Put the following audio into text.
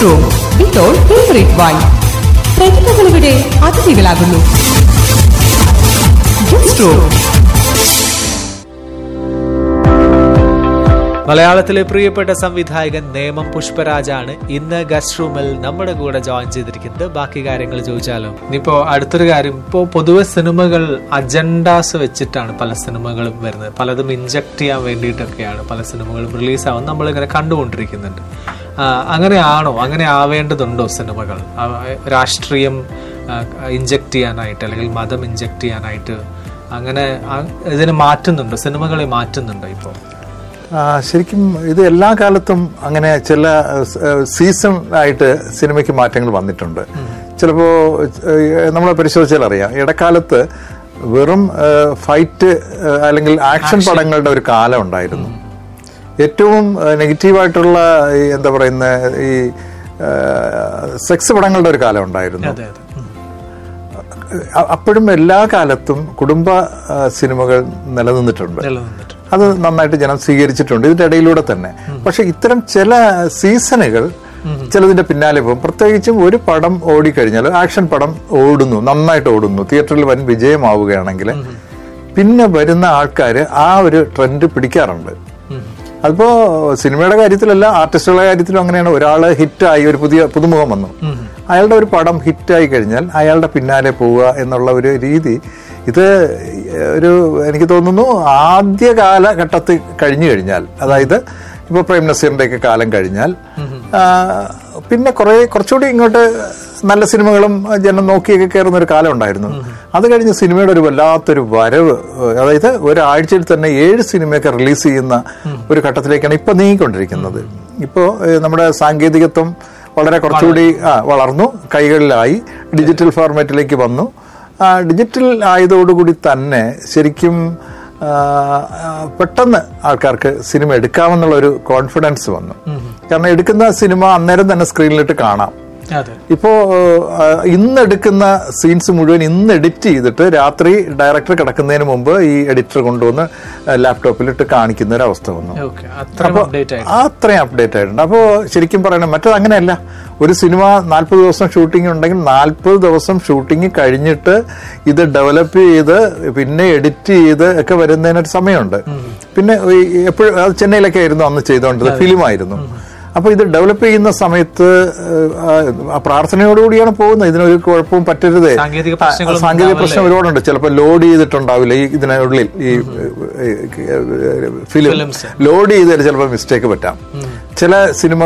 Room with all favourite wine പ്രതിഭകളിവിടെ അതിഥികളാകുന്നു guest room മലയാളത്തിലെ പ്രിയപ്പെട്ട സംവിധായകൻ നേമം പുഷ്പരാജാണ് ഇന്ന് ഗസ്റ്റ് റൂമിൽ നമ്മുടെ കൂടെ ജോയിൻ ചെയ്തിരിക്കുന്നത് ബാക്കി കാര്യങ്ങൾ ചോദിച്ചാലോ ഇനിയിപ്പോ അടുത്തൊരു കാര്യം ഇപ്പോ പൊതുവെ സിനിമകൾ അജണ്ടാസ് വെച്ചിട്ടാണ് പല സിനിമകളും വരുന്നത് പലതും ഇൻജക്ട് ചെയ്യാൻ വേണ്ടിയിട്ടൊക്കെയാണ് പല സിനിമകളും റിലീസ് ആവുന്നത് നമ്മളിങ്ങനെ കണ്ടുകൊണ്ടിരിക്കുന്നുണ്ട് ആ, അങ്ങനെയാണോ അങ്ങനെ ആവേണ്ടതുണ്ടോ സിനിമകൾ ആ, രാഷ്ട്രീയം ഇൻജക്ട് ചെയ്യാനായിട്ട് അല്ലെങ്കിൽ മതം ഇൻജക്ട് ചെയ്യാനായിട്ട് അങ്ങനെ ആ- ഇതിനെ മാറ്റുന്നുണ്ടോ സിനിമകളെ മാറ്റുന്നുണ്ടോ ഇപ്പോൾ ആ, ശരിക്കും ഇത് എല്ലാ കാലത്തും അങ്ങനെ ചില സീസൺ ആയിട്ട് സിനിമയ്ക്ക് മാറ്റങ്ങൾ വന്നിട്ടുണ്ട് ചിലപ്പോ നമ്മൾ പരിശോധിച്ചാൽ അറിയാം ഇടക്കാലത്ത് വെറും ഫൈറ്റ് അല്ലെങ്കിൽ ആക്ഷൻ പടങ്ങളുടെ ഒരു കാലം ഉണ്ടായിരുന്നു ഏറ്റവും നെഗറ്റീവായിട്ടുള്ള ഈ എന്താ പറയുന്ന ഈ സെക്സ് പടങ്ങളുടെ ഒരു കാലം ഉണ്ടായിരുന്നു അതെ അതെ ഉം. അ- അപ്പോഴും എല്ലാ കാലത്തും കുടുംബ ആ, സിനിമകൾ നിലനിന്നിട്ടുണ്ട് നിലനിന്നിട്ട് അത് നന്നായിട്ട് ജനം സ്വീകരിച്ചിട്ടുണ്ട് ഇതിന്റെ ഇടയിലൂടെ തന്നെ പക്ഷെ ഇത്തരം ചില സീസണുകൾ ചിലതിന്റെ പിന്നാലെ പോകും പ്രത്യേകിച്ചും ഒരു പടം ഓടിക്കഴിഞ്ഞാൽ ആക്ഷൻ പടം ഓടുന്നു നന്നായിട്ട് ഓടുന്നു തിയേറ്ററിൽ വൻ വിജയമാവുകയാണെങ്കിൽ പിന്നെ വരുന്ന ആൾക്കാർ ആ ഒരു ട്രെൻഡ് പിടിക്കാറുണ്ട് അതിപ്പോ സിനിമയുടെ കാര്യത്തിലല്ല ആർട്ടിസ്റ്റുകളുടെ കാര്യത്തിലും അങ്ങനെയാണ് ഒരാള് ഹിറ്റായി ഒരു പുതിയ പുതുമുഖം വന്നു അയാളുടെ ഒരു പടം ഹിറ്റായി കഴിഞ്ഞാൽ അയാളുടെ പിന്നാലെ പോവുക എന്നുള്ള ഒരു രീതി ഇത് ഒരു എനിക്ക് തോന്നുന്നു ആദ്യ കാലഘട്ടത്തിൽ കഴിഞ്ഞു കഴിഞ്ഞാൽ അതായത് ഇപ്പൊ പ്രേം നസീറിന്റെ ഒക്കെ കാലം കഴിഞ്ഞാൽ ആ, പിന്നെ കുറെ കുറച്ചുകൂടി ഇങ്ങോട്ട് നല്ല സിനിമകളും ജനം നോക്കിയൊക്കെ കയറുന്ന ഒരു കാലം ഉണ്ടായിരുന്നു അത് കഴിഞ്ഞ് സിനിമയുടെ ഒരു വല്ലാത്തൊരു വരവ് അതായത് ഒരാഴ്ചയിൽ തന്നെ ഏഴ് സിനിമയൊക്കെ റിലീസ് ചെയ്യുന്ന ഒരു ഘട്ടത്തിലേക്കാണ് ഇപ്പൊ നീങ്ങിക്കൊണ്ടിരിക്കുന്നത് ഇപ്പോ ഏഹ്, നമ്മുടെ സാങ്കേതികത്വം വളരെ കുറച്ചുകൂടി ആ, വളർന്നു കൈകളിലായി ഡിജിറ്റൽ ഫോർമാറ്റിലേക്ക് വന്നു ആ, ഡിജിറ്റൽ ആയതോടുകൂടി തന്നെ ശരിക്കും ആ, ആ, പെട്ടെന്ന് ആൾക്കാർക്ക് സിനിമ എടുക്കാമെന്നുള്ള ഒരു കോൺഫിഡൻസ് വന്നു കാരണം എടുക്കുന്ന സിനിമ അന്നേരം തന്നെ സ്ക്രീനിലിട്ട് കാണാം അതെ ഇപ്പോ ആ, ഇന്ന് എടുക്കുന്ന സീൻസ് മുഴുവൻ ഇന്ന് എഡിറ്റ് ചെയ്തിട്ട് രാത്രി ഡയറക്ടർ കിടക്കുന്നതിന് മുമ്പ് ഈ എഡിറ്റർ കൊണ്ടുവന്ന് ലാപ്ടോപ്പിലിട്ട് കാണിക്കുന്ന ഒരു അവസ്ഥ വന്നു ഓക്കെ അത്രയും അപ്പൊ അപ്ഡേറ്റ് ആയി അത്രയും അപ്ഡേറ്റ് ആയിട്ടുണ്ട് അപ്പോൾ ശരിക്കും പറയണം മറ്റത് അങ്ങനെയല്ല ഒരു സിനിമ നാൽപ്പത് ദിവസം ഷൂട്ടിംഗ് ഉണ്ടെങ്കിൽ നാൽപ്പത് ദിവസം ഷൂട്ടിംഗ് കഴിഞ്ഞിട്ട് ഇത് ഡെവലപ്പ് ചെയ്ത് പിന്നെ എഡിറ്റ് ചെയ്ത് ഒക്കെ വരുന്നതിനൊരു സമയമുണ്ട് പിന്നെ എപ്പോഴും ചെന്നൈയിലൊക്കെ ആയിരുന്നു അന്ന് ചെയ്തുകൊണ്ടത് ഫിലിമായിരുന്നു അപ്പൊ ഇത് ഡെവലപ്പ് ചെയ്യുന്ന സമയത്ത് ഏഹ്, ആ പ്രാർത്ഥനയോടുകൂടിയാണ് പോകുന്നത് ഇതിനൊരു കുഴപ്പവും പറ്റരുതേ സാങ്കേതിക ആ, പ്രശ്നങ്ങളൊന്നും സാങ്കേതിക പ്രശ്നം ഒരുപാടുണ്ട് ചിലപ്പോൾ ലോഡ് ചെയ്തിട്ടുണ്ടാവില്ല ഈ ഇതിനുള്ളിൽ ഈ ഫിലിം Films. ലോഡ് ചെയ്തതിൽ ചിലപ്പോൾ മിസ്റ്റേക്ക് പറ്റാം ചില സിനിമ